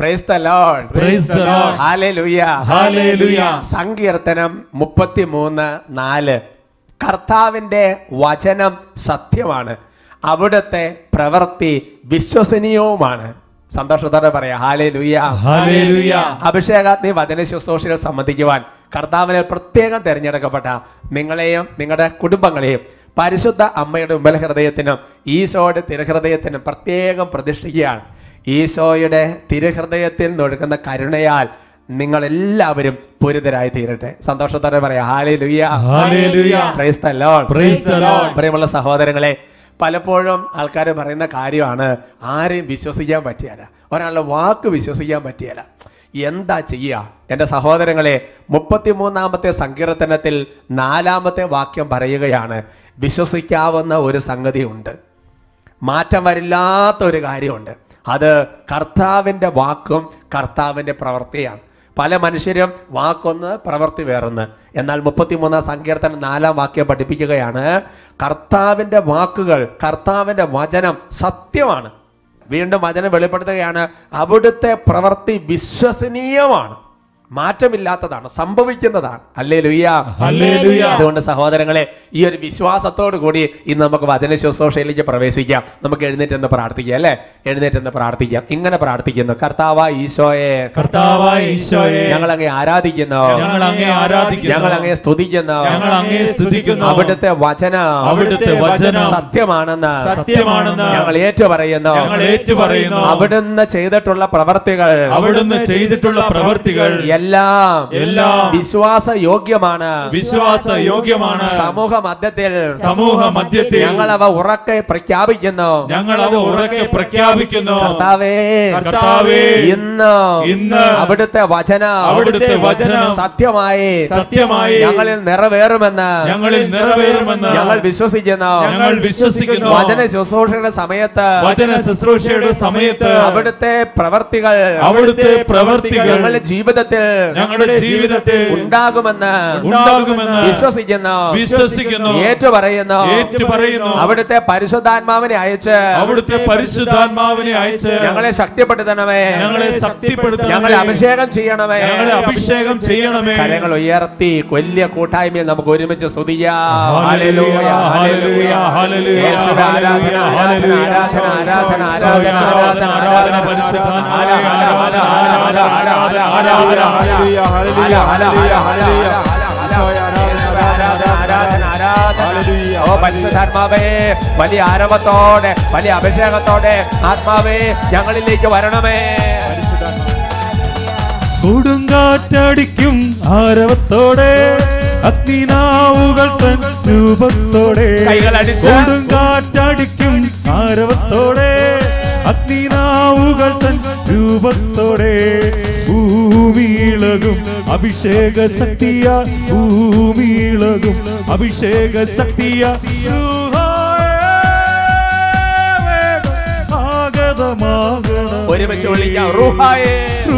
Praise the Lord Praise the Lord. Hallelujah Hallelujah. സങ്കീർത്തനം മുപ്പത്തിമൂന്ന് നാല് കർത്താവിന്റെ വചനം സത്യമാണ് അവിടുത്തെ പ്രവൃത്തി വിശ്വസനീയവുമാണ് സന്തോഷത്തോടെ പറയാം ഹാലേ ലുയ്യ Hallelujah. അഭിഷേകാഗ്നി വചന ശുശ്രൂഷകൾ സംബന്ധിക്കുവാൻ കർത്താവിനെ പ്രത്യേകം തിരഞ്ഞെടുക്കപ്പെട്ട നിങ്ങളെയും നിങ്ങളുടെ കുടുംബങ്ങളെയും പരിശുദ്ധ അമ്മയുടെ ഉമ്പൽ ഹൃദയത്തിനും ഈശോയുടെ തിരുഹൃദയത്തിനും പ്രത്യേകം പ്രതിഷ്ഠിക്കുകയാണ് ഈശോയുടെ തിരുഹൃദയത്തിൽ നിന്നൊഴുകുന്ന കരുണയാൽ നിങ്ങൾ എല്ലാവരും പൂരിതരായി തീരട്ടെ സന്തോഷത്തോടെ പറയാം ഹാലേ ലുയ്യ Hallelujah. Praise the Lord. Praise the Lord. പ്രിയമുള്ള സഹോദരങ്ങളെ പലപ്പോഴും ആൾക്കാർ പറയുന്ന കാര്യമാണ് ആരെയും വിശ്വസിക്കാൻ പറ്റിയല്ല ഒരാളുടെ വാക്ക് വിശ്വസിക്കാൻ പറ്റിയല്ല എന്താ ചെയ്യുക എൻ്റെ സഹോദരങ്ങളെ മുപ്പത്തിമൂന്നാമത്തെ സങ്കീർത്തനത്തിൽ നാലാമത്തെ വാക്യം പറയുകയാണ് വിശ്വസിക്കാവുന്ന ഒരു സംഗതി ഉണ്ട് മാറ്റം വരില്ലാത്ത ഒരു കാര്യമുണ്ട് അത് കർത്താവിൻ്റെ വാക്കും കർത്താവിൻ്റെ പ്രവൃത്തിയാണ് പല മനുഷ്യരും വാക്കൊന്ന് പ്രവൃത്തി വേറൊന്ന് എന്നാൽ മുപ്പത്തിമൂന്നാം സങ്കീർത്തനം നാലാം വാക്യം പഠിപ്പിക്കുകയാണ് കർത്താവിൻ്റെ വാക്കുകൾ കർത്താവിൻ്റെ വചനം സത്യമാണ് വീണ്ടും വചനം വെളിപ്പെടുത്തുകയാണ് അവിടുത്തെ പ്രവൃത്തി വിശ്വസനീയമാണ് മാറ്റമില്ലാത്തതാണ് സംഭവിക്കുന്നതാണ് അല്ലേ ലുയ്യ ഹല്ലേലൂയ. അതുകൊണ്ട് സഹോദരങ്ങളെ ഈ ഒരു വിശ്വാസത്തോടു കൂടി ഇന്ന് നമുക്ക് വചന ശുശ്രൂഷയിലേക്ക് പ്രവേശിക്കാം നമുക്ക് എഴുന്നേറ്റെന്ന് പ്രാർത്ഥിക്കാം അല്ലേ എഴുന്നേറ്റെന്ന് പ്രാർത്ഥിക്കാം ഇങ്ങനെ പ്രാർത്ഥിക്കുന്നു കർത്താവ ഈശോയെ കർത്താവായ ഈശോയെ ഞങ്ങൾ അങ്ങേ ആരാധിക്കുന്നു ഞങ്ങൾ അങ്ങേ ആരാധിക്കുന്നു. ഞങ്ങൾ അങ്ങേ സ്തുതിക്കുന്നു ഞങ്ങൾ അങ്ങേ സ്തുതിക്കുന്നു. അവിടുത്തെ വചനം അവിടുത്തെ വചനം സത്യമാണെന്ന് സത്യമാണെന്ന് ഞങ്ങൾ ഏറ്റുപറയുന്നു ഞങ്ങൾ ഏറ്റുപറയുന്നു. അവിടുന്ന് ചെയ്തിട്ടുള്ള പ്രവർത്തികൾ അവിടുന്ന് ചെയ്തിട്ടുള്ള പ്രവൃത്തികൾ എല്ലാം എല്ലാം വിശ്വാസ യോഗ്യമാണ് വിശ്വാസ യോഗ്യമാണ് സമൂഹ മധ്യത്തിൽ സമൂഹ മധ്യത്തിൽ ഞങ്ങൾ അവ ഉറക്കെ പ്രഖ്യാപിക്കുന്നു ഞങ്ങൾ അവ ഉറക്കെ പ്രഖ്യാപിക്കുന്നു കർത്താവേ കർത്താവേ, ഇന്ന് ഇന്ന് അവിടുത്തെ വചനം അവിടുത്തെ വചനം സത്യമായി സത്യമായി ഞങ്ങളിൽ നിറവേറുമെന്ന് ഞങ്ങളിൽ നിറവേറുമെന്ന് ഞങ്ങൾ വിശ്വസിക്കുന്നു ഞങ്ങൾ വിശ്വസിക്കുന്നു വചന ശുശ്രൂഷയുടെ സമയത്ത് വചന ശുശ്രൂഷയുടെ സമയത്ത് അവിടുത്തെ പ്രവർത്തികൾ അവിടുത്തെ പ്രവൃത്തികൾ ഞങ്ങളുടെ ജീവിതത്തിൽ ഞങ്ങളുടെ ജീവിതത്തിൽ ഉണ്ടാകുമെന്ന് ഉണ്ടാകുമെന്ന് വിശ്വസിക്കുന്നു വിശ്വസിക്കുന്നു ഏറ്റുപറയുന്നു ഏറ്റുപറയുന്നു അവിടുത്തെ പരിശുദ്ധാത്മാവിനെ അയച്ച് അവിടുത്തെ പരിശുദ്ധാത്മാവിനെ അയച്ച് ഞങ്ങളെ ശക്തിപ്പെടുത്തണമേ ഞങ്ങളെ ശക്തിപ്പെടുത്തണമേ. ഞങ്ങളെ അഭിഷേകം ചെയ്യണമേ ഞങ്ങളെ അഭിഷേകം ചെയ്യണമേ കരങ്ങൾ ഉയർത്തി വലിയ കൂട്ടായ്മയിൽ നമുക്ക് ഒരുമിച്ച് സ്തുതിക്കാം ഹല്ലേലൂയ, ഹല്ലേലൂയ, ഹല്ലേലൂയ, ഹല്ലേലൂയ, യേശുവേ, ആരാധന, ആരാധന, ആരാധന, ആരാധന, ആരാധന, ആരാധന, ആരാധന, പരിശുദ്ധാത്മാവേ, ആരാധന, ആരാധന, ആരാധന, ആരാധന, ആരാധന, ഹല്ലേലൂയ, ഹല്ലേലൂയ, ഹല്ലേലൂയ, ഹല്ലേലൂയ, ആരാധന, ആരാധന, ആരാധന. ഓ പരിശുദ്ധാത്മാവേ വലിയ ആരവത്തോടെ വലിയ അഭിഷേകത്തോടെ ആത്മാവേ ഞങ്ങളിലേക്ക് വരണമേ കൊടുങ്കാറ്റടിക്കും ആരവത്തോടെ അഗ്നിനാവുകൾ തൻ രൂപത്തോടെ കൈകളടിച്ച്. കൊടുങ്കാറ്റടിക്കും ആരവത്തോടെ അഗ്നിനാവുകൾ തൻ രൂപത്തോടെ ഭൂമിയിളകും അഭിഷേക ശക്തിയ ഭൂമിയിളകും അഭിഷേക ശക്തിയ ആഗതമാകണം ഒരുമിച്ച് വിളിക്കാം റൂഹായേ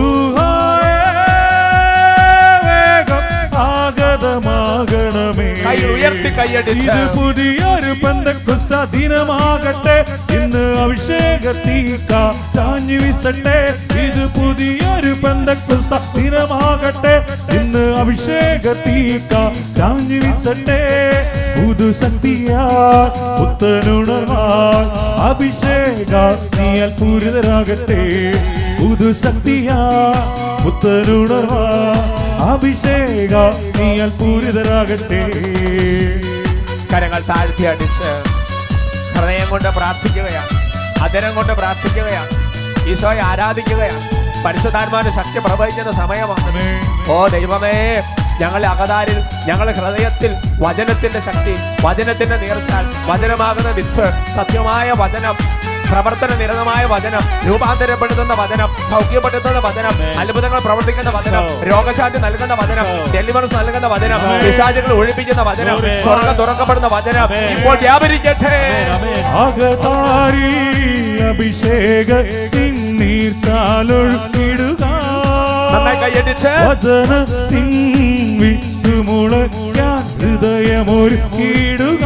ആഗതമാകണമേ കൈ ഉയർത്തി കൈയടിച്ച് ഇത് പുതിയൊരു പെന്തക്കുസ്ത ദിനമാകട്ടെ ഇന്ന് അഭിഷേക തീക്ക ചാഞ്ഞു വീസട്ടെ ഇത് പുതിയൊരു പെന്തക്കുസ്ത ദിനമാകട്ടെ ഇന്ന് അഭിഷേക തീക്ക ചാഞ്ഞു വീസട്ടെ പുതുശക്തിയാ പുത്തനുണർവാൻ അഭിഷേക നീയാൽ പൂരിതരാകട്ടെ പുതുശക്തിയാ പുത്തനുണർവാ അഭിഷേക നീയാൽ പൂരിതരാകട്ടെ കരങ്ങൾ താഴ്ത്തി അടിച്ച് ഹൃദയം കൊണ്ട് പ്രാർത്ഥിക്കുകയാണ് അതരം കൊണ്ട് പ്രാർത്ഥിക്കുകയാണ് ഈശോയെ ആരാധിക്കുകയാണ് പരിശുദ്ധാത്മാവിന്റെ ശക്തി പ്രവഹിക്കുന്ന സമയമാണ് ഓ ദൈവമേ ഞങ്ങളെ അകതാരിൽ ഞങ്ങളുടെ ഹൃദയത്തിൽ വചനത്തിന്റെ ശക്തി വചനത്തിന്റെ നീർച്ചാൽ വചനമാകുന്ന വിത്ത് സത്യമായ വചനം പ്രവർത്തന നിരതമായ വചനം രൂപാന്തരപ്പെടുത്തുന്ന വചനം സൗഖ്യപ്പെടുത്തുന്ന വചനം അത്ഭുതങ്ങൾ പ്രവർത്തിക്കുന്ന വചനം രോഗശാന്തി നൽകുന്ന വചനം ഡെലിവറൻസ് നൽകുന്ന വചനം പിശാചുകൾ ഒഴിപ്പിക്കുന്ന വചനം സ്വർഗം തുറക്കപ്പെടുന്ന വചനം ഇപ്പോൾ വ്യാപരിക്കട്ടെ അകതാരി അഭിഷേക നീർച്ചാലൊഴുക്കിടുക നന്നായി കൈയടിച്ച് വചനത്തിൻ വിത്തുമുളയ്ക്കാൻ ഹൃദയമൊരുക്കിടുക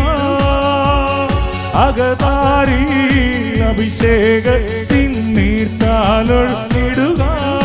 അകതാരി അഭിഷേക നീർച്ചാലൊഴുക്കിടുക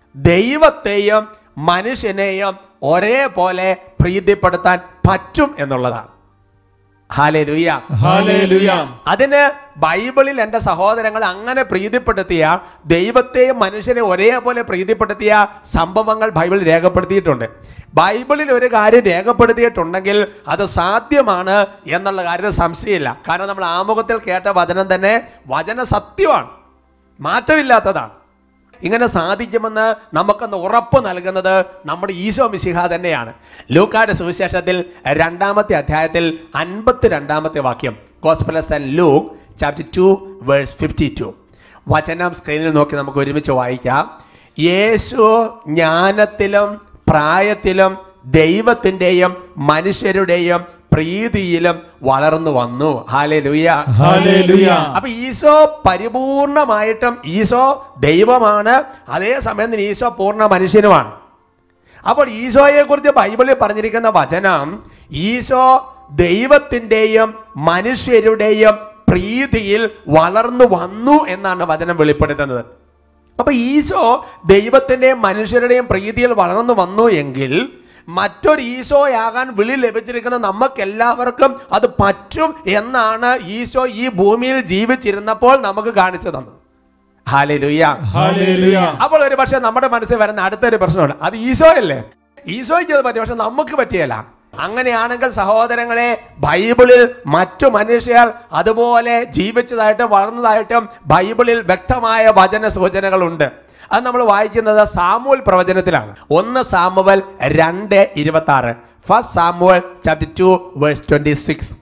ദൈവത്തെയും മനുഷ്യനെയും ഒരേപോലെ പ്രീതിപ്പെടുത്താൻ പറ്റും എന്നുള്ളതാണ് ഹാലേലുയ്യ ഹല്ലേലൂയ അതിന് ബൈബിളിൽ എൻ്റെ സഹോദരങ്ങൾ അങ്ങനെ പ്രീതിപ്പെടുത്തിയ ദൈവത്തെയും മനുഷ്യനെ ഒരേപോലെ പ്രീതിപ്പെടുത്തിയ സംഭവങ്ങൾ ബൈബിൾ രേഖപ്പെടുത്തിയിട്ടുണ്ട് ബൈബിളിൽ ഒരു കാര്യം രേഖപ്പെടുത്തിയിട്ടുണ്ടെങ്കിൽ അത് സാധ്യമാണ് എന്നുള്ള കാര്യത്തിൽ സംശയമില്ല കാരണം നമ്മൾ ആമുഖത്തിൽ കേട്ട വചനം തന്നെ വചന സത്യമാണ് മാറ്റമില്ലാത്തതാണ് ഇങ്ങനെ സാധിക്കുമെന്ന് നമുക്കൊന്ന് ഉറപ്പ് നൽകുന്നത് നമ്മുടെ ഈശോ മിശിഹ തന്നെയാണ് ലൂക്കായുടെ സുവിശേഷത്തിൽ രണ്ടാമത്തെ അധ്യായത്തിൽ അൻപത്തി രണ്ടാമത്തെ വാക്യം gospels and Luke chapter two verse fifty two വചനം സ്ക്രീനിൽ നോക്കി നമുക്ക് ഒരുമിച്ച് വായിക്കാം യേശു ജ്ഞാനത്തിലും പ്രായത്തിലും ദൈവത്തിൻ്റെയും മനുഷ്യരുടെയും പ്രീതിയിലും വളർന്നു വന്നു ഹാലേ ഹല്ലേലൂയ അപ്പൊ ഈശോ പരിപൂർണമായിട്ടും ഈശോ ദൈവമാണ് അതേസമയം തന്നെ ഈശോ പൂർണ്ണ മനുഷ്യനുമാണ് അപ്പോൾ ഈശോയെ കുറിച്ച് ബൈബിളിൽ പറഞ്ഞിരിക്കുന്ന വചനം ഈശോ ദൈവത്തിൻ്റെയും മനുഷ്യരുടെയും പ്രീതിയിൽ വളർന്നു വന്നു എന്നാണ് വചനം വെളിപ്പെടുത്തുന്നത് അപ്പൊ ഈശോ ദൈവത്തിന്റെയും മനുഷ്യരുടെയും പ്രീതിയിൽ വളർന്നു വന്നു എങ്കിൽ മറ്റൊരു ഈശോയാകാൻ വിളി ലഭിച്ചിരിക്കുന്ന നമുക്ക് എല്ലാവർക്കും അത് പറ്റും എന്നാണ് ഈശോ ഈ ഭൂമിയിൽ ജീവിച്ചിരുന്നപ്പോൾ നമുക്ക് കാണിച്ചു തന്നത് ഹാലലുയ്യ ഹല്ലേലൂയ അപ്പോൾ ഒരു പക്ഷേ നമ്മുടെ മനസ്സിൽ വരുന്ന അടുത്തൊരു പ്രശ്നമുണ്ട് അത് ഈശോയല്ലേ ഈശോയ്ക്ക് അത് പറ്റും പക്ഷെ നമുക്ക് പറ്റിയല്ല അങ്ങനെയാണെങ്കിൽ സഹോദരങ്ങളെ ബൈബിളിൽ മറ്റു മനുഷ്യർ അതുപോലെ ജീവിച്ചതായിട്ടും വളർന്നതായിട്ടും ബൈബിളിൽ വ്യക്തമായ വചന സൂചനകളുണ്ട് അത് നമ്മൾ വായിക്കുന്നത് സാമുവൽ പ്രവചനത്തിലാണ് ഒന്ന് സാമുവൽ രണ്ട് ഇരുപത്തി ആറ് first Samuel chapter two verse twenty six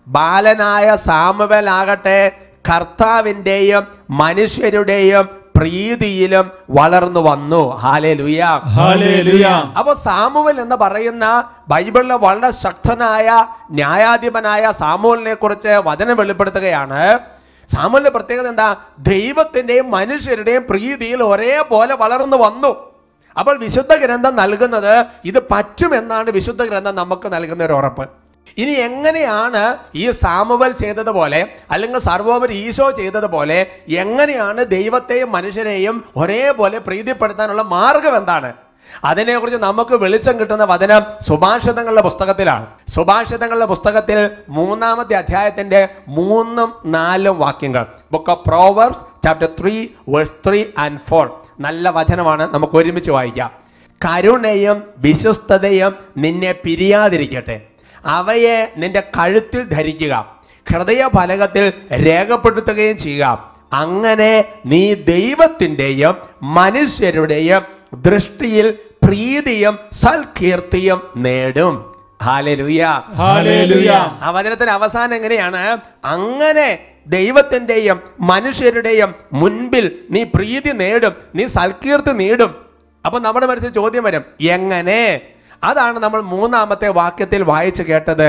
ബാലനായ സാമുവൽ ആകട്ടെ കർത്താവിൻ്റെയും മനുഷ്യരുടെയും പ്രീതിയിലും വളർന്നു വന്നു ഹാലേ ലുയാ ഹല്ലേലൂയ അപ്പൊ സാമുവൽ എന്ന് പറയുന്ന ബൈബിളിലെ വളരെ ശക്തനായ ന്യായാധിപനായ സാമുവലിനെ കുറിച്ച് വചനം വെളിപ്പെടുത്തുകയാണ് സാമുവലിന്റെ പ്രത്യേകത എന്താ ദൈവത്തിന്റെയും മനുഷ്യരുടെയും പ്രീതിയിൽ ഒരേപോലെ വളർന്നു വന്നു അപ്പോൾ വിശുദ്ധ ഗ്രന്ഥം നൽകുന്നത് ഇത് പറ്റുമെന്നാണ് വിശുദ്ധ ഗ്രന്ഥം നമുക്ക് നൽകുന്ന ഒരു ഉറപ്പ് ഇനി എങ്ങനെയാണ് ഈ സാമുവൽ ചെയ്തതുപോലെ അല്ലെങ്കിൽ സർവോപരി ഈശോ ചെയ്തതുപോലെ എങ്ങനെയാണ് ദൈവത്തെയും മനുഷ്യരെയും ഒരേപോലെ പ്രീതിപ്പെടുത്താനുള്ള മാർഗം എന്താണ് അതിനെക്കുറിച്ച് നമുക്ക് വെളിച്ചം കിട്ടുന്ന വചനം സുഭാഷിതങ്ങളുടെ പുസ്തകത്തിലാണ് സുഭാഷിതങ്ങളുടെ പുസ്തകത്തിൽ മൂന്നാമത്തെ അധ്യായത്തിന്റെ മൂന്നും നാലും വാക്യങ്ങൾ book of proverbs chapter three verse three and four നല്ല വചനമാണ് നമുക്ക് ഒരുമിച്ച് വായിക്കാം കരുണയും വിശ്വസ്തതയും നിന്നെ പിരിയാതിരിക്കട്ടെ അവയെ നിന്റെ കഴുത്തിൽ ധരിക്കുക ഹൃദയ ഫലകത്തിൽ രേഖപ്പെടുത്തുകയും ചെയ്യുക അങ്ങനെ നീ ദൈവത്തിൻ്റെയും മനുഷ്യരുടെയും ദൃഷ്ടിയിൽ പ്രീതിയും സൽകീർത്തിയും നേടും ഹാലലുയ ഹല്ലേലൂയ ആ വചനത്തിന്റെ അവസാനം എങ്ങനെയാണ് അങ്ങനെ ദൈവത്തിൻ്റെയും മനുഷ്യരുടെയും മുൻപിൽ നീ പ്രീതി നേടും നീ സൽകീർത്തി നേടും അപ്പൊ നമ്മുടെ മനസ്സിൽ ചോദ്യം വരും എങ്ങനെ അതാണ് നമ്മൾ മൂന്നാമത്തെ വാക്യത്തിൽ വായിച്ചു കേട്ടത്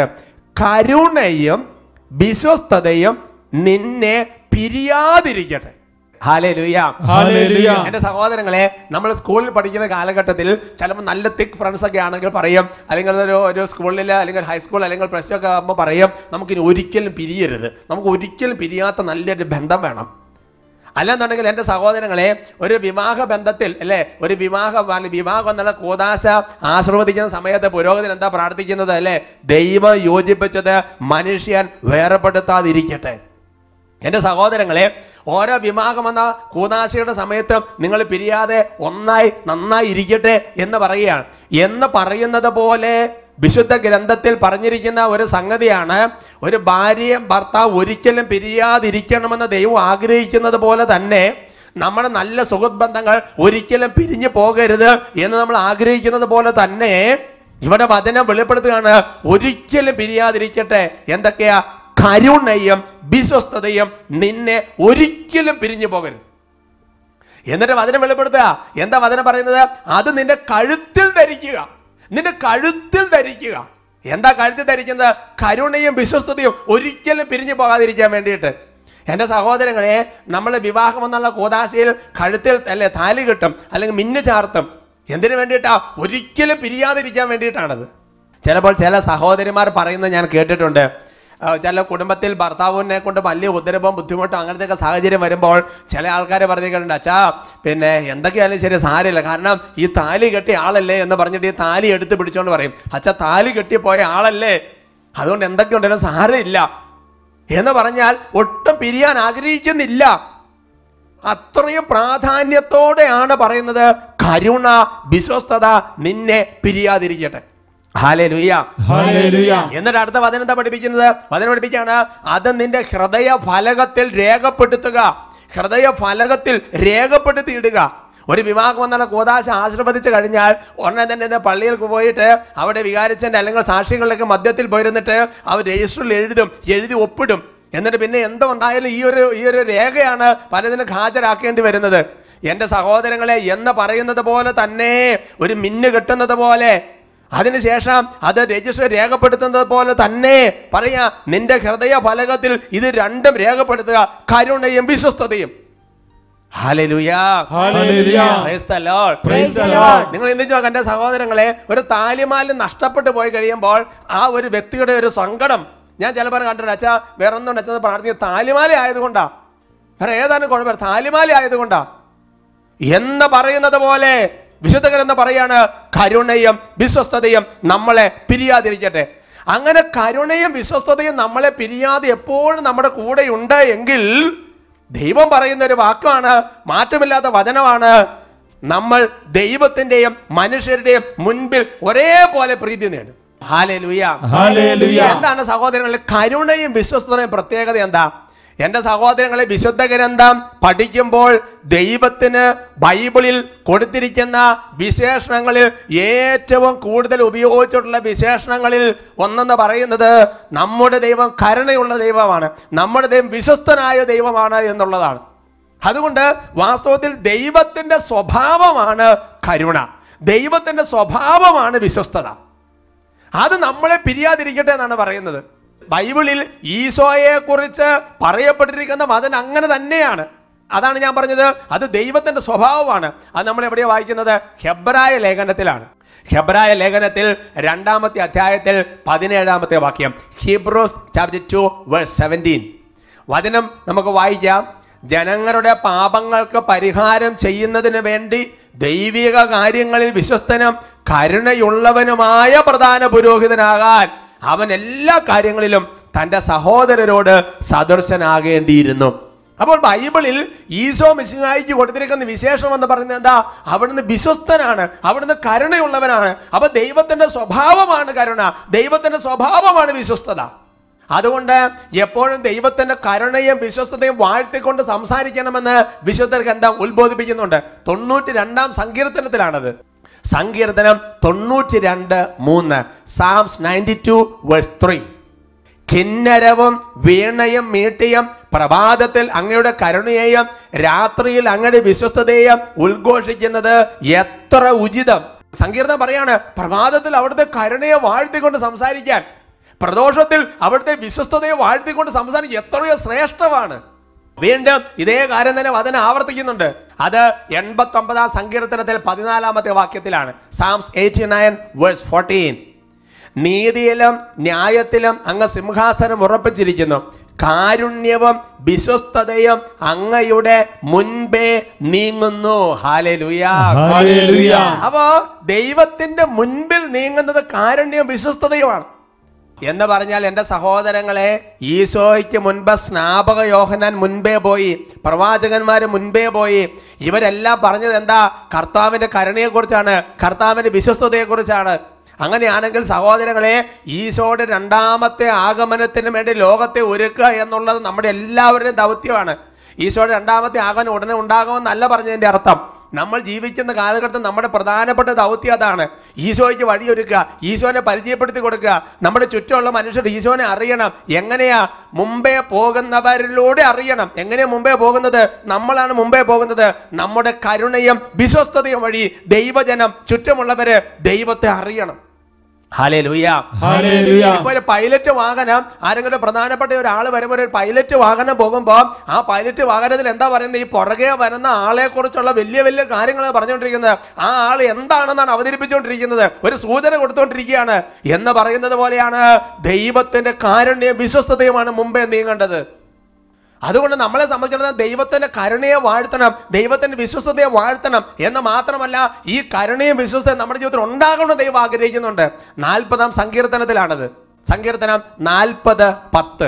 കരുണയും വിശ്വസ്തതയും നിന്നെ പിരിയാതിരിക്കട്ടെ ഹാലേലുയ ഹല്ലേലൂയ എന്റെ സഹോദരങ്ങളെ നമ്മൾ സ്കൂളിൽ പഠിക്കുന്ന കാലഘട്ടത്തിൽ ചിലപ്പോൾ നല്ല തിക്ക് ഫ്രണ്ട്സ് ഒക്കെ ആണെങ്കിൽ പറയും അല്ലെങ്കിൽ ഒരു ഒരു സ്കൂളിൽ അല്ലെങ്കിൽ ഹൈസ്കൂൾ അല്ലെങ്കിൽ പ്ലസ് ടു ഒക്കെ ആകുമ്പോൾ പറയും നമുക്കിനി ഒരിക്കലും പിരിയരുത് നമുക്ക് ഒരിക്കലും പിരിയാത്ത നല്ലൊരു ബന്ധം വേണം അല്ലെന്നുണ്ടെങ്കിൽ എൻ്റെ സഹോദരങ്ങളെ ഒരു വിവാഹ ബന്ധത്തിൽ അല്ലേ ഒരു വിവാഹ അല്ല, വിവാഹം എന്നുള്ള കൂതാശ ആശീർവദിക്കുന്ന സമയത്ത് പുരോഗതി എന്താ പ്രാർത്ഥിക്കുന്നത് അല്ലേ ദൈവം യോജിപ്പിച്ചത് മനുഷ്യൻ വേർപെടുത്താതിരിക്കട്ടെ എൻ്റെ സഹോദരങ്ങളെ ഓരോ വിവാഹം എന്ന കൂതാശയുടെ സമയത്ത് നിങ്ങൾ പിരിയാതെ ഒന്നായി നന്നായി ഇരിക്കട്ടെ എന്ന് പറയുകയാണ് എന്ന് പറയുന്നത് പോലെ വിശുദ്ധ ഗ്രന്ഥത്തിൽ പറഞ്ഞിരിക്കുന്ന ഒരു സംഗതിയാണ് ഒരു ഭാര്യയും ഭർത്താവ് ഒരിക്കലും പിരിയാതിരിക്കണമെന്ന് ദൈവം ആഗ്രഹിക്കുന്നത് പോലെ തന്നെ നമ്മുടെ നല്ല സുഹൃത്ത് ബന്ധങ്ങൾ ഒരിക്കലും പിരിഞ്ഞു പോകരുത് എന്ന് നമ്മൾ ആഗ്രഹിക്കുന്നത് പോലെ തന്നെ ഇവിടെ വചനം വെളിപ്പെടുത്തുകയാണ് ഒരിക്കലും പിരിയാതിരിക്കട്ടെ എന്തൊക്കെയാ കരുണയും വിശ്വസ്തതയും നിന്നെ ഒരിക്കലും പിരിഞ്ഞു പോകരുത് എന്നിട്ട് വചനം വെളിപ്പെടുത്തുക എന്താ വചനം പറയുന്നത് അത് നിന്റെ കഴുത്തിൽ ധരിക്കുക നിന്റെ കഴുത്തിൽ ധരിക്കുക എന്താ കഴുത്തിൽ ധരിക്കുന്നത് കരുണയും വിശ്വസ്തതയും ഒരിക്കലും പിരിഞ്ഞു പോകാതിരിക്കാൻ വേണ്ടിയിട്ട് എൻ്റെ സഹോദരങ്ങളെ നമ്മൾ വിവാഹം എന്നുള്ള കൂതാശയിൽ കഴുത്തിൽ അല്ലെ താലി കിട്ടും അല്ലെങ്കിൽ മിന്നു ചാർത്തും എന്തിനു വേണ്ടിയിട്ടാ ഒരിക്കലും പിരിയാതിരിക്കാൻ വേണ്ടിയിട്ടാണത് ചിലപ്പോൾ ചില സഹോദരിമാർ പറയുന്നത് ഞാൻ കേട്ടിട്ടുണ്ട് ആ, ചില കുടുംബത്തിൽ ഭർത്താവിനെ കൊണ്ട് വലിയ ഉദരവും ബുദ്ധിമുട്ടും അങ്ങനത്തെയൊക്കെ സാഹചര്യം വരുമ്പോൾ ചില ആൾക്കാർ പറഞ്ഞിട്ടുണ്ട് അച്ഛാ പിന്നെ എന്തൊക്കെയായാലും ശരി സാരമില്ല കാരണം ഈ താലി കെട്ടിയ ആളല്ലേ എന്ന് പറഞ്ഞിട്ട് ഈ താലി എടുത്ത് പിടിച്ചോണ്ട് പറയും അച്ഛാ താലി കെട്ടി പോയ ആളല്ലേ അതുകൊണ്ട് എന്തൊക്കെ ഉണ്ടെങ്കിലും സാരമില്ല എന്ന് പറഞ്ഞാൽ ഒട്ടും പിരിയാൻ ആഗ്രഹിക്കുന്നില്ല അത്രയും പ്രാധാന്യത്തോടെയാണ് പറയുന്നത് കരുണ വിശ്വസ്തത നിന്നെ പിരിയാതിരിക്കട്ടെ ഹാലേലുയ്യ ഹല്ലേലൂയ എന്നിട്ട് അടുത്ത വചനം എന്താ പഠിപ്പിക്കുന്നത് വചനം പഠിപ്പിക്കുകയാണ് അത് നിന്റെ ഹൃദയ ഫലകത്തിൽ രേഖപ്പെടുത്തുക ഹൃദയ ഫലകത്തിൽ രേഖപ്പെടുത്തിയിടുക ഒരു വിവാഹം വന്നുള്ള കോതാശ ആശീർവദിച്ച് കഴിഞ്ഞാൽ ഉടനെ തന്നെ ഇന്ന് പള്ളിയിൽ പോയിട്ട് അവിടെ വികാരിച്ചൻ്റെ അല്ലെങ്കിൽ സാക്ഷികളിലേക്ക് മധ്യത്തിൽ പോയിരുന്നിട്ട് അവർ രജിസ്റ്ററിൽ എഴുതും എഴുതി ഒപ്പിടും എന്നിട്ട് പിന്നെ എന്തുണ്ടായാലും ഈ ഒരു ഈ ഒരു രേഖയാണ് പലതിനും ഹാജരാക്കേണ്ടി വരുന്നത് എൻ്റെ സഹോദരങ്ങളെ എന്ന് പറയുന്നത് പോലെ തന്നെ ഒരു മിന്ന് കെട്ടുന്നത് പോലെ അതിനുശേഷം അത് രജിസ്റ്റർ രേഖപ്പെടുത്തുന്നത് പോലെ തന്നെ പറയാ നിന്റെ ഹൃദയ ഫലകത്തിൽ ഇത് രണ്ടും രേഖപ്പെടുത്തുക കരുണയും വിശ്വസ്തതയും hallelujah. Hallelujah. Praise the Lord. Praise the Lord. നിങ്ങൾ ചിന്തിച്ചു നോക്കാം എൻ്റെ സഹോദരങ്ങളെ ഒരു താലിമാല് നഷ്ടപ്പെട്ടു പോയി കഴിയുമ്പോൾ ആ ഒരു വ്യക്തിയുടെ ഒരു സങ്കടം ഞാൻ ചിലപ്പോൾ കണ്ടിട്ടുണ്ട് അച്ഛാ വേറെ ഒന്നും അച്ഛൻ പ്രാർത്ഥിക്കുക താലിമാല ആയതുകൊണ്ടാ വേറെ ഏതാനും കുഴപ്പമില്ല താലിമാല ആയതുകൊണ്ടാ എന്ന് പറയുന്നത് പോലെ വിശുദ്ധകരെന്ന് പറയാണ് കരുണയും വിശ്വസ്തതയും നമ്മളെ പിരിയാതിരിക്കട്ടെ അങ്ങനെ കരുണയും വിശ്വസ്തതയും നമ്മളെ പിരിയാതെ എപ്പോഴും നമ്മുടെ കൂടെ ഉണ്ട് എങ്കിൽ ദൈവം പറയുന്ന ഒരു വാക്കാണ് മാറ്റമില്ലാത്ത വചനമാണ് നമ്മൾ ദൈവത്തിന്റെയും മനുഷ്യരുടെയും മുൻപിൽ ഒരേപോലെ പ്രീതി നേടും ഹാലേലുയ ഹല്ലേലൂയ. എന്താണ് സഹോദരങ്ങളെ കരുണയും വിശ്വസ്തതയും പ്രത്യേകത എന്താ എൻ്റെ സഹോദരങ്ങളെ വിശുദ്ധ ഗ്രന്ഥം പഠിക്കുമ്പോൾ ദൈവത്തിന് ബൈബിളിൽ കൊടുത്തിരിക്കുന്ന വിശേഷണങ്ങളിൽ ഏറ്റവും കൂടുതൽ ഉപയോഗിച്ചിട്ടുള്ള വിശേഷണങ്ങളിൽ ഒന്നെന്ന് പറയുന്നത് നമ്മുടെ ദൈവം കരുണയുള്ള ദൈവമാണ് നമ്മുടെ ദൈവം വിശ്വസ്തനായ ദൈവമാണ് എന്നുള്ളതാണ് അതുകൊണ്ട് വാസ്തവത്തിൽ ദൈവത്തിൻ്റെ സ്വഭാവമാണ് കരുണ ദൈവത്തിൻ്റെ സ്വഭാവമാണ് വിശ്വസ്തത അത് നമ്മളെ പിരിയാതിരിക്കട്ടെ എന്നാണ് പറയുന്നത് ബൈബിളിൽ ഈശോയെ കുറിച്ച് പറയപ്പെട്ടിരിക്കുന്ന വചനം അങ്ങനെ തന്നെയാണ് അതാണ് ഞാൻ പറഞ്ഞത് അത് ദൈവത്തിന്റെ സ്വഭാവമാണ് അത് നമ്മൾ എവിടെയാണ് വായിക്കുന്നത് ഹെബ്രായ ലേഖനത്തിലാണ് ഹെബ്രായ ലേഖനത്തിൽ രണ്ടാമത്തെ അധ്യായത്തിൽ പതിനേഴാമത്തെ വാക്യം Hebrews chapter two verse seventeen വചനം നമുക്ക് വായിക്കാം ജനങ്ങളുടെ പാപങ്ങൾക്ക് പരിഹാരം ചെയ്യുന്നതിന് വേണ്ടി ദൈവിക കാര്യങ്ങളിൽ വിശ്വസ്തനും കരുണയുള്ളവനുമായ പ്രധാന പുരോഹിതനാകാൻ അവൻ എല്ലാ കാര്യങ്ങളിലും തൻ്റെ സഹോദരരോട് സദൃശനാകേണ്ടിയിരുന്നു അപ്പോൾ ബൈബിളിൽ ഈശോ മിശിഹായിക്ക് കൊടുത്തിരിക്കുന്ന വിശേഷം എന്ന് പറയുന്നത് എന്താ അവിടുന്ന് വിശ്വസ്തനാണ് അവിടുന്ന് കരുണയുള്ളവനാണ് അപ്പൊ ദൈവത്തിന്റെ സ്വഭാവമാണ് കരുണ ദൈവത്തിന്റെ സ്വഭാവമാണ് വിശ്വസ്തത അതുകൊണ്ട് എപ്പോഴും ദൈവത്തിന്റെ കരുണയും വിശ്വസ്തതയും വാഴ്ത്തിക്കൊണ്ട് സംസാരിക്കണമെന്ന് വിശുദ്ധർക്ക് എന്താ ഉത്ബോധിപ്പിക്കുന്നുണ്ട് തൊണ്ണൂറ്റി രണ്ടാം സങ്കീർത്തനത്തിലാണത് സങ്കീർത്തനം തൊണ്ണൂറ്റി രണ്ട് മൂന്ന് Psalms ninety two verse three കിന്നരവും വീണയും മീട്ടിയും പ്രഭാതത്തിൽ അങ്ങയുടെ കരുണയെയും രാത്രിയിൽ അങ്ങയുടെ വിശ്വസ്തതയെയും ഉദ്ഘോഷിക്കുന്നത് എത്ര ഉചിതം സങ്കീർത്തനം പറയാണ് പ്രഭാതത്തിൽ അവിടുത്തെ കരുണയെ വാഴ്ത്തിക്കൊണ്ട് സംസാരിക്കാൻ പ്രദോഷത്തിൽ അവിടുത്തെ വിശ്വസ്തതയെ വാഴ്ത്തിക്കൊണ്ട് സംസാരിക്കുക എത്രയോ ശ്രേഷ്ഠമാണ് വീണ്ടും ഇതേ കാര്യം തന്നെ വചനം ആവർത്തിക്കുന്നുണ്ട് അത് എൺപത്തി ഒമ്പതാം സങ്കീർത്തനത്തിൽ പതിനാലാമത്തെ വാക്യത്തിലാണ് Psalms eighty nine verse fourteen നീതിയിലും ന്യായത്തിലും അങ്ങ് സിംഹാസനം ഉറപ്പിച്ചിരിക്കുന്നു കാരുണ്യവും വിശ്വസ്തതയും അങ്ങയുടെ മുൻപേ നീങ്ങുന്നു ഹാലലുയാ ഹല്ലേലൂയ. അപ്പോ ദൈവത്തിന്റെ മുൻപിൽ നീങ്ങുന്നത് കാരുണ്യവും വിശ്വസ്തതയുമാണ് എന്ന് പറഞ്ഞാൽ എൻ്റെ സഹോദരങ്ങളെ ഈശോയ്ക്ക് മുൻപ് സ്നാപക യോഹനാൻ മുൻപേ പോയി പ്രവാചകന്മാർ മുൻപേ പോയി ഇവരെല്ലാം പറഞ്ഞത് എന്താ കർത്താവിൻ്റെ കരുണയെക്കുറിച്ചാണ് കർത്താവിൻ്റെ വിശ്വസ്തതയെക്കുറിച്ചാണ് അങ്ങനെയാണെങ്കിൽ സഹോദരങ്ങളെ ഈശോയുടെ രണ്ടാമത്തെ ആഗമനത്തിന് വേണ്ടി ലോകത്തെ ഒരുക്കുക എന്നുള്ളത് നമ്മുടെ എല്ലാവരുടെയും ദൗത്യമാണ് ഈശോയുടെ രണ്ടാമത്തെ ആഗമനം ഉടനെ ഉണ്ടാകുമെന്നല്ല പറഞ്ഞതിൻ്റെ അർത്ഥം നമ്മൾ ജീവിക്കുന്ന കാലഘട്ടത്തിൽ നമ്മുടെ പ്രധാനപ്പെട്ട ദൗത്യം അതാണ് ഈശോയ്ക്ക് വഴിയൊരുക്കുക ഈശോനെ പരിചയപ്പെടുത്തി കൊടുക്കുക നമ്മുടെ ചുറ്റുമുള്ള മനുഷ്യർ ഈശോനെ അറിയണം എങ്ങനെയാ മുമ്പേ പോകുന്നവരിലൂടെ അറിയണം എങ്ങനെയാ മുമ്പേ പോകുന്നത് നമ്മളാണ് മുമ്പേ പോകുന്നത് നമ്മുടെ കരുണയും വിശ്വസ്തതയും വഴി ദൈവജനം ചുറ്റുമുള്ളവര് ദൈവത്തെ അറിയണം ഹല്ലേലൂയ. ഹല്ലേലൂയ. ഇപ്പൊ ഒരു പൈലറ്റ് വാഹനം ആരെങ്കിലും പ്രധാനപ്പെട്ട ഒരാൾ വരുമ്പോൾ ഒരു പൈലറ്റ് വാഹനം പോകുമ്പോൾ ആ പൈലറ്റ് വാഹനത്തിൽ എന്താ പറയുന്നത് ഈ പുറകെ വരുന്ന ആളെ കുറിച്ചുള്ള വലിയ വലിയ കാര്യങ്ങളാണ് പറഞ്ഞുകൊണ്ടിരിക്കുന്നത് ആ ആൾ എന്താണെന്നാണ് അവതരിപ്പിച്ചുകൊണ്ടിരിക്കുന്നത് ഒരു സൂചന കൊടുത്തുകൊണ്ടിരിക്കുകയാണ് എന്ന് പറയുന്നത് പോലെയാണ് ദൈവത്തിന്റെ കാരുണ്യ വിശ്വസ്തതയുമാണ് മുമ്പേ നീങ്ങേണ്ടത് അതുകൊണ്ട് നമ്മളെ സംബന്ധിച്ചിടത്തോളം ദൈവത്തിന്റെ കരുണയെ വാഴ്ത്തണം ദൈവത്തിന്റെ വിശ്വസ്തതയെ വാഴ്ത്തണം എന്ന് മാത്രമല്ല ഈ കരുണയും വിശ്വസ്തയും നമ്മുടെ ജീവിതത്തിൽ ഉണ്ടാകണമെന്ന് ദൈവം ആഗ്രഹിക്കുന്നുണ്ട് നാൽപ്പതാം സങ്കീർത്തനത്തിലാണത് സങ്കീർത്തനം നാൽപ്പത് പത്ത്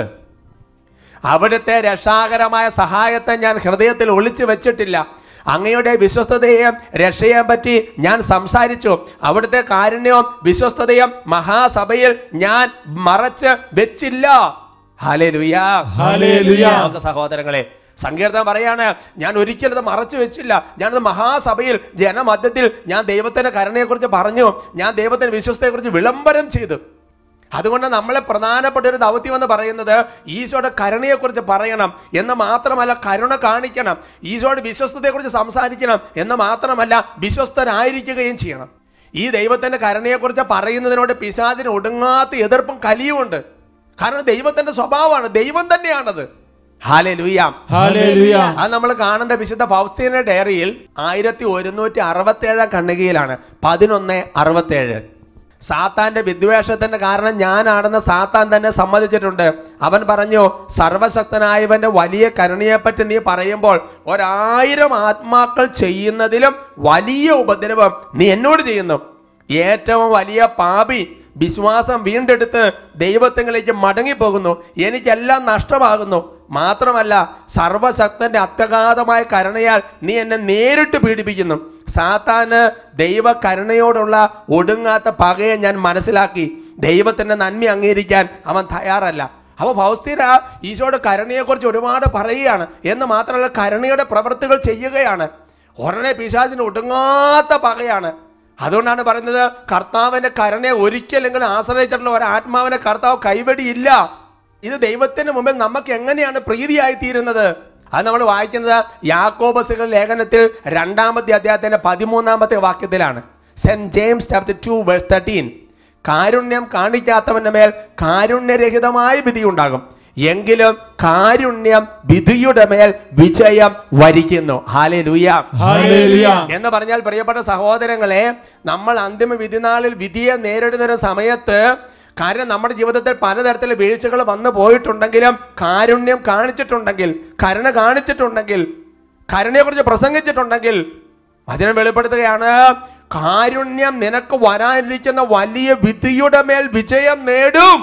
അവിടുത്തെ രക്ഷാകരമായ സഹായത്തെ ഞാൻ ഹൃദയത്തിൽ ഒളിച്ചു വെച്ചിട്ടില്ല അങ്ങയുടെ വിശ്വസ്തതയെയും രക്ഷയെയും പറ്റി ഞാൻ സംസാരിച്ചു അവിടുത്തെ കാരുണ്യവും വിശ്വസ്തതയും മഹാസഭയിൽ ഞാൻ മറച്ച് വെച്ചില്ല ഹല്ലേലൂയ. ഹല്ലേലൂയ. നമുക്ക് സഹോദരങ്ങളെ സങ്കീർത്തനം പറയാണ് ഞാൻ ഒരിക്കലും ഇത് മറച്ചു വെച്ചില്ല ഞാനത് മഹാസഭയിൽ ജനമധ്യത്തിൽ ഞാൻ ദൈവത്തിന്റെ കരുണയെക്കുറിച്ച് പറഞ്ഞു ഞാൻ ദൈവത്തിന്റെ വിശ്വസ്തയെക്കുറിച്ച് വിളംബരം ചെയ്തു അതുകൊണ്ട് നമ്മളെ പ്രധാനപ്പെട്ട ഒരു ദൗത്യം എന്ന് പറയുന്നത് ഈശോയുടെ കരുണയെക്കുറിച്ച് പറയണം എന്ന് മാത്രമല്ല കരുണ കാണിക്കണം ഈശോയുടെ വിശ്വസ്തതയെക്കുറിച്ച് സംസാരിക്കണം എന്ന് മാത്രമല്ല വിശ്വസ്തരായിരിക്കുകയും ചെയ്യണം ഈ ദൈവത്തിന്റെ കരുണയെക്കുറിച്ച് പറയുന്നതിനോട് പിശാദിന് ഒടുങ്ങാത്ത എതിർപ്പും കലിയുമുണ്ട് കാരണം ദൈവത്തിന്റെ സ്വഭാവമാണ് ദൈവം തന്നെയാണത് ഹാലലുയ്യ ഹല്ലേലൂയ. അത് നമ്മൾ കാണുന്ന വിശുദ്ധ ഫൗസ്തീന ഡയറിയിൽ ആയിരത്തി ഒരുന്നൂറ്റി അറുപത്തി ഏഴാം ഖണ്ഡികയിലാണ് പതിനൊന്ന് അറുപത്തേഴ് സാത്താന്റെ വിദ്വേഷത്തിന്റെ കാരണം ഞാനാണെന്ന് സാത്താൻ തന്നെ സമ്മതിച്ചിട്ടുണ്ട് അവൻ പറഞ്ഞു സർവശക്തനായവന്റെ വലിയ കരുണയെപ്പറ്റി നീ പറയുമ്പോൾ ഒരായിരം ആത്മാക്കൾ ചെയ്യുന്നതിലും വലിയ ഉപദ്രവം നീ എന്നോട് ചെയ്യുന്നു ഏറ്റവും വലിയ പാപി വിശ്വാസം വീണ്ടെടുത്ത് ദൈവത്തിലേക്ക് മടങ്ങിപ്പോകുന്നു എനിക്കെല്ലാം നഷ്ടമാകുന്നു മാത്രമല്ല സർവശക്തന്റെ അത്യഗാധമായ കരുണയാൽ നീ എന്നെ നേരിട്ട് പീഡിപ്പിക്കുന്നു സാത്താന് ദൈവ കരുണയോടുള്ള ഒടുങ്ങാത്ത പകയെ ഞാൻ മനസ്സിലാക്കി ദൈവത്തിന്റെ നന്മ അംഗീകരിക്കാൻ അവൻ തയ്യാറല്ല അപ്പോൾ ഫൗസ്തീന ഈശോയുടെ കരുണയെക്കുറിച്ച് ഒരുപാട് പറയുകയാണ് എന്ന് മാത്രമല്ല കരുണയുടെ പ്രവൃത്തികൾ ചെയ്യുകയാണ് ഉടനെ പിശാചിന് ഒടുങ്ങാത്ത പകയാണ് അതുകൊണ്ടാണ് പറയുന്നത് കർത്താവിന്റെ കരുണയെ ഒരിക്കലെങ്കിലും ആശ്രയിച്ചിട്ടുള്ള ഒരു ആത്മാവിനെ കർത്താവ് കൈവടിയില്ല ഇത് ദൈവത്തിന് മുമ്പിൽ നമുക്ക് എങ്ങനെയാണ് പ്രീതിയായി തീരുന്നത് അത് നമ്മൾ വായിക്കുന്നത് യാക്കോബസുകൾ ലേഖനത്തിൽ രണ്ടാമത്തെ അധ്യായത്തിന്റെ പതിമൂന്നാമത്തെ വാക്യത്തിലാണ് Saint James chapter two verse thirteen കാരുണ്യം കാണിക്കാത്തവന്റെ മേൽ കാരുണ്യരഹിതമായ വിധി ഉണ്ടാകും എങ്കിലും കാരുണ്യം വിധിയുടെ മേൽ വിജയം വരിക്കുന്നു ഹാലേ ഹല്ലേലൂയ. എന്ന് പറഞ്ഞാൽ പ്രിയപ്പെട്ട സഹോദരങ്ങളെ നമ്മൾ അന്തിമ വിധിനാളിൽ വിധിയെ നേരിടുന്ന ഒരു സമയത്ത് കാരണം നമ്മുടെ ജീവിതത്തിൽ പലതരത്തിലെ വീഴ്ചകൾ വന്നു പോയിട്ടുണ്ടെങ്കിലും കാരുണ്യം കാണിച്ചിട്ടുണ്ടെങ്കിൽ കരുണ കാണിച്ചിട്ടുണ്ടെങ്കിൽ കരുണയെക്കുറിച്ച് പ്രസംഗിച്ചിട്ടുണ്ടെങ്കിൽ വചനം വെളിപ്പെടുത്തുകയാണ് കാരുണ്യം നിനക്ക് വരാനിരിക്കുന്ന വലിയ വിധിയുടെ മേൽ വിജയം നേടും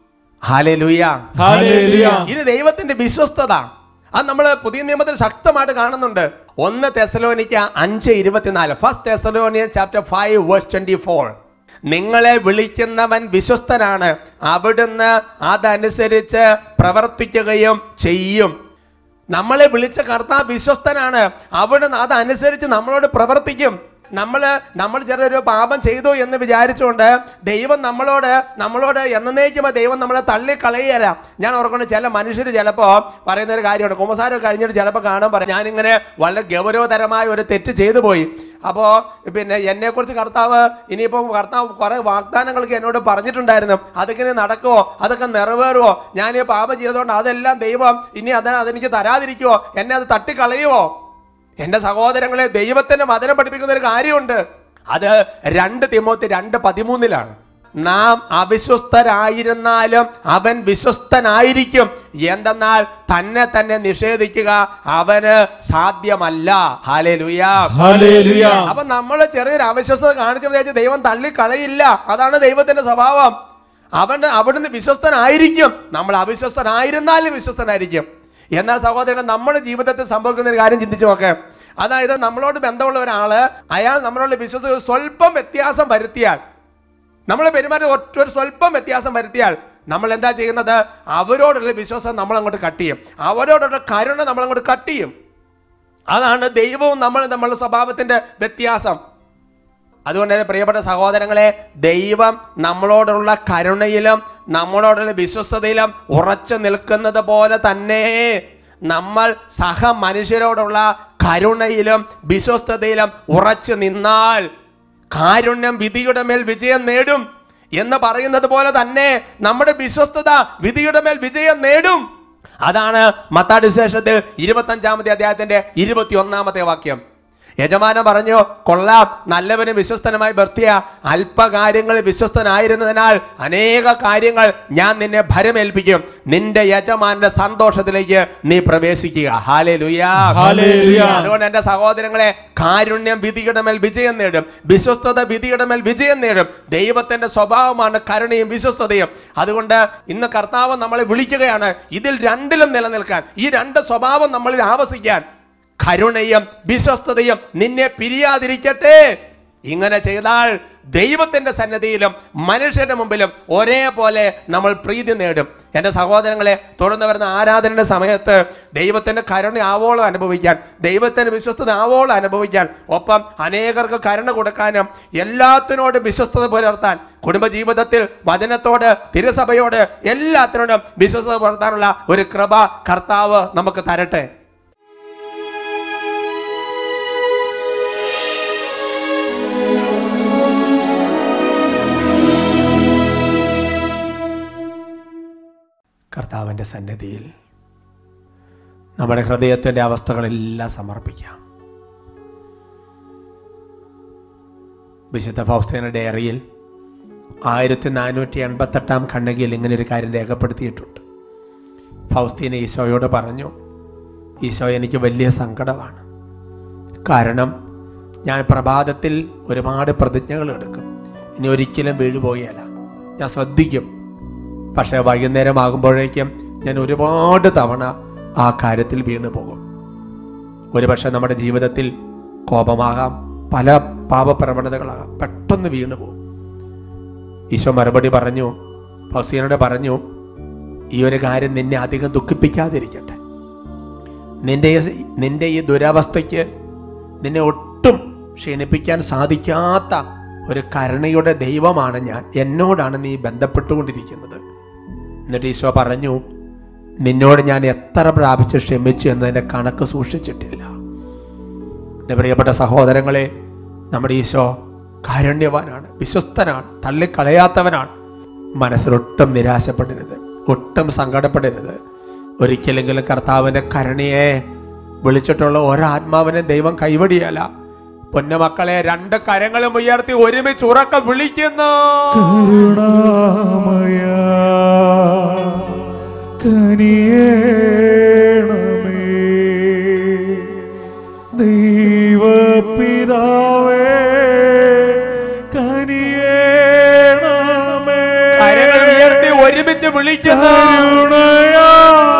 ഹാലേ ഹല്ലേലൂയ. ഇത് ദൈവത്തിന്റെ വിശ്വസ്തത അത് നമ്മൾ പുതിയ നിയമത്തിൽ ശക്തമായിട്ട് കാണുന്നുണ്ട് ഒന്ന് തെസലോനിക്ക അഞ്ച് ഇരുപത്തിനാല് first Thessalonian chapter five verse twenty four നിങ്ങളെ വിളിക്കുന്നവൻ വിശ്വസ്തനാണ് അവിടുന്ന് അതനുസരിച്ച് പ്രവർത്തിക്കുകയും ചെയ്യും നമ്മളെ വിളിച്ച കർത്താവ് വിശ്വസ്തനാണ് അവിടുന്ന് അതനുസരിച്ച് നമ്മളോട് പ്രവർത്തിക്കും നമ്മൾ നമ്മൾ ചെറിയൊരു പാപം ചെയ്തു എന്ന് വിചാരിച്ചുകൊണ്ട് ദൈവം നമ്മളോട് നമ്മളോട് എന്നേക്കും ദൈവം നമ്മളെ തള്ളിക്കളയല ഞാൻ ഓർക്കുന്നു ചില മനുഷ്യർ ചിലപ്പോൾ പറയുന്ന ഒരു കാര്യമുണ്ട് കുമ്പസാരം കഴിഞ്ഞിട്ട് ചിലപ്പോൾ കാണാൻ പറയും ഞാനിങ്ങനെ വളരെ ഗൗരവതരമായ ഒരു തെറ്റ് ചെയ്തു പോയി അപ്പോൾ പിന്നെ എന്നെക്കുറിച്ച് കർത്താവ് ഇനിയിപ്പോൾ കർത്താവ് കുറേ വാഗ്ദാനങ്ങളൊക്കെ എന്നോട് പറഞ്ഞിട്ടുണ്ടായിരുന്നു അതൊക്കെ ഇനി നടക്കുമോ അതൊക്കെ നിറവേറുമോ ഞാൻ ഈ പാപം ചെയ്തുകൊണ്ട് അതെല്ലാം ദൈവം ഇനി അത് അതെനിക്ക് തരാതിരിക്കുമോ എന്നെ അത് തട്ടിക്കളയുമോ എന്റെ സഹോദരങ്ങളെ ദൈവത്തിന്റെ വചനം പഠിപ്പിക്കുന്ന ഒരു കാര്യമുണ്ട് അത് രണ്ട് തിമോത്തി രണ്ട് പതിമൂന്നിലാണ് നാം അവിശ്വസ്തരായിരുന്നാലും അവൻ വിശ്വസ്തനായിരിക്കും എന്തെന്നാൽ തന്നെ തന്നെ നിഷേധിക്കുക അവന് സാധ്യമല്ല ഹാലേലുയാ ഹല്ലേലൂയ. അപ്പൊ നമ്മൾ ചെറിയൊരു അവിശ്വസത കാണിച്ചു വിചാരിച്ച് ദൈവം തള്ളിക്കളയില്ല അതാണ് ദൈവത്തിന്റെ സ്വഭാവം അവൻ അവിടുന്ന് വിശ്വസ്തനായിരിക്കും നമ്മൾ അവിശ്വസ്തനായിരുന്നാലും വിശ്വസ്തനായിരിക്കും എന്നാൽ സഹോദരങ്ങൾ നമ്മുടെ ജീവിതത്തിൽ സംഭവിക്കുന്ന ഒരു കാര്യം ചിന്തിച്ചു നോക്കെ അതായത് നമ്മളോട് ബന്ധമുള്ള ഒരാള് അയാൾ നമ്മളോട് വിശ്വസ സ്വല്പം വ്യത്യാസം വരുത്തിയാൽ നമ്മളെ പെരുമാറ്റം ഒറ്റ ഒരു സ്വല്പം വ്യത്യാസം വരുത്തിയാൽ നമ്മൾ എന്താ ചെയ്യുന്നത് അവരോടുള്ള വിശ്വാസം നമ്മൾ അങ്ങോട്ട് കട്ട് ചെയ്യും അവരോടുള്ള കരുണ നമ്മൾ അങ്ങോട്ട് കട്ട് ചെയ്യും അതാണ് ദൈവവും നമ്മൾ നമ്മളുടെ സ്വഭാവത്തിന്റെ വ്യത്യാസം അതുകൊണ്ട് തന്നെ പ്രിയപ്പെട്ട സഹോദരങ്ങളെ ദൈവം നമ്മളോടുള്ള കരുണയിലും നമ്മളോടുള്ള വിശ്വസ്തതയിലും ഉറച്ചു നിൽക്കുന്നത് പോലെ തന്നെ നമ്മൾ സഹ മനുഷ്യരോടുള്ള കരുണയിലും വിശ്വസ്തതയിലും ഉറച്ചു നിന്നാൽ കാരുണ്യം വിധിയുടെ മേൽ വിജയം നേടും എന്ന് പറയുന്നത് പോലെ തന്നെ നമ്മുടെ വിശ്വസ്തത വിധിയുടെ മേൽ വിജയം നേടും അതാണ് മത്താടി ശേഷത്തിൽ ഇരുപത്തഞ്ചാമത്തെ അധ്യായത്തിന്റെ ഇരുപത്തി ഒന്നാമത്തെ വാക്യം യജമാനൻ പറഞ്ഞു കൊള്ളാം നല്ലവനും വിശ്വസ്തനുമായി ഭർത്തിയ അല്പകാര്യങ്ങളിൽ വിശ്വസ്തനായിരുന്നതിനാൽ അനേക കാര്യങ്ങൾ ഞാൻ നിന്നെ ഭരമേൽപ്പിക്കും നിന്റെ യജമാന്റെ സന്തോഷത്തിലേക്ക് നീ പ്രവേശിക്കുക ഹാലേ ഹല്ലേലൂയ. അതുകൊണ്ട് എന്റെ സഹോദരങ്ങളെ കാരുണ്യം വിധിയുടെ മേൽ വിജയം നേടും വിശ്വസ്തത വിധിയുടെ മേൽ വിജയം നേടും ദൈവത്തിന്റെ സ്വഭാവമാണ് കരുണയും വിശ്വസ്തതയും അതുകൊണ്ട് ഇന്ന് കർത്താവ് നമ്മളെ വിളിക്കുകയാണ് ഇതിൽ രണ്ടിലും നിലനിൽക്കാൻ ഈ രണ്ട് സ്വഭാവം നമ്മളിൽ ആവസിക്കാൻ കരുണയും വിശ്വസ്തതയും നിന്നെ പിരിയാതിരിക്കട്ടെ ഇങ്ങനെ ചെയ്താൽ ദൈവത്തിന്റെ സന്നദ്ധിയിലും മനുഷ്യന്റെ മുമ്പിലും ഒരേപോലെ നമ്മൾ പ്രീതി നേടും എൻ്റെ സഹോദരങ്ങളെ തുടർന്ന് വരുന്ന ആരാധനയുടെ സമയത്ത് ദൈവത്തിന്റെ കരുണ ആവോളം അനുഭവിക്കാൻ ദൈവത്തിന്റെ വിശ്വസ്തത ആവോളം അനുഭവിക്കാൻ ഒപ്പം അനേകർക്ക് കരുണ കൊടുക്കാനും എല്ലാത്തിനോടും വിശ്വസ്തത പുലർത്താൻ കുടുംബജീവിതത്തിൽ വചനത്തോട് തിരുസഭയോട് എല്ലാത്തിനോടും വിശ്വസ്തത പുലർത്താനുള്ള ഒരു കൃപ കർത്താവ് നമുക്ക് തരട്ടെ കർത്താവിൻ്റെ സന്നിധിയിൽ നമ്മുടെ ഹൃദയത്തിൻ്റെ അവസ്ഥകളെല്ലാം സമർപ്പിക്കാം വിശുദ്ധ ഫൗസ്തീന ഡയറിയിൽ ആയിരത്തി നാനൂറ്റി എൺപത്തെട്ടാം ഖണ്ഡികയിൽ ഇങ്ങനെ ഒരു കാര്യം രേഖപ്പെടുത്തിയിട്ടുണ്ട് ഫൗസ്തീന ഈശോയോട് പറഞ്ഞു ഈശോ എനിക്ക് വലിയ സങ്കടമാണ് കാരണം ഞാൻ പ്രഭാതത്തിൽ ഒരുപാട് പ്രതിജ്ഞകൾ എടുക്കും ഇനി ഒരിക്കലും വീഴുപോയല്ല ഞാൻ ശ്രദ്ധിക്കും പക്ഷേ വൈകുന്നേരം ആകുമ്പോഴേക്കും ഞാൻ ഒരുപാട് തവണ ആ കാര്യത്തിൽ വീണു പോകും ഒരുപക്ഷെ നമ്മുടെ ജീവിതത്തിൽ കോപമാകാം പല പാപപ്രവണതകളാകാം പെട്ടെന്ന് വീണു പോകും ഈശോ മറുപടി പറഞ്ഞു ഫസീനോട് പറഞ്ഞു ഈ ഒരു കാര്യം നിന്നെ അധികം ദുഃഖിപ്പിക്കാതിരിക്കട്ടെ നിന്റെ ഈ- നിന്റെ ഈ ദുരവസ്ഥയ്ക്ക് നിന്നെ ഒട്ടും ക്ഷീണിപ്പിക്കാൻ സാധിക്കാത്ത ഒരു കരുണയുടെ ദൈവമാണ് ഞാൻ എന്നോടാണ് നീ ബന്ധപ്പെട്ടുകൊണ്ടിരിക്കുന്നത് എന്നിട്ട് ഈശോ പറഞ്ഞു നിന്നോട് ഞാൻ എത്ര പ്രാപിച്ച് ക്ഷമിച്ചു എന്നതിൻ്റെ കണക്ക് സൂക്ഷിച്ചിട്ടില്ല എൻ്റെ പ്രിയപ്പെട്ട സഹോദരങ്ങളെ നമ്മുടെ ഈശോ കാരുണ്യവാനാണ് വിശ്വസ്തനാണ് തള്ളിക്കളയാത്തവനാണ് മനസ്സിലൊട്ടും നിരാശപ്പെടരുത് ഒട്ടും സങ്കടപ്പെടരുത് ഒരിക്കലെങ്കിലും കർത്താവിൻ്റെ കരുണയെ വിളിച്ചിട്ടുള്ള ഒരാത്മാവിനെ ദൈവം കൈവടിയല്ല പൊന്നുമക്കളെ രണ്ട് കരങ്ങളും ഉയർത്തി ഒരുമിച്ച് ഉറക്കം വിളിക്കുന്നു കരുണാമയ കനിയേണമേ ദൈവപിതാവേ കനിയേണമേ കരങ്ങൾ ഉയർത്തി ഒരുമിച്ച് വിളിക്കുന്നു കരുണയാ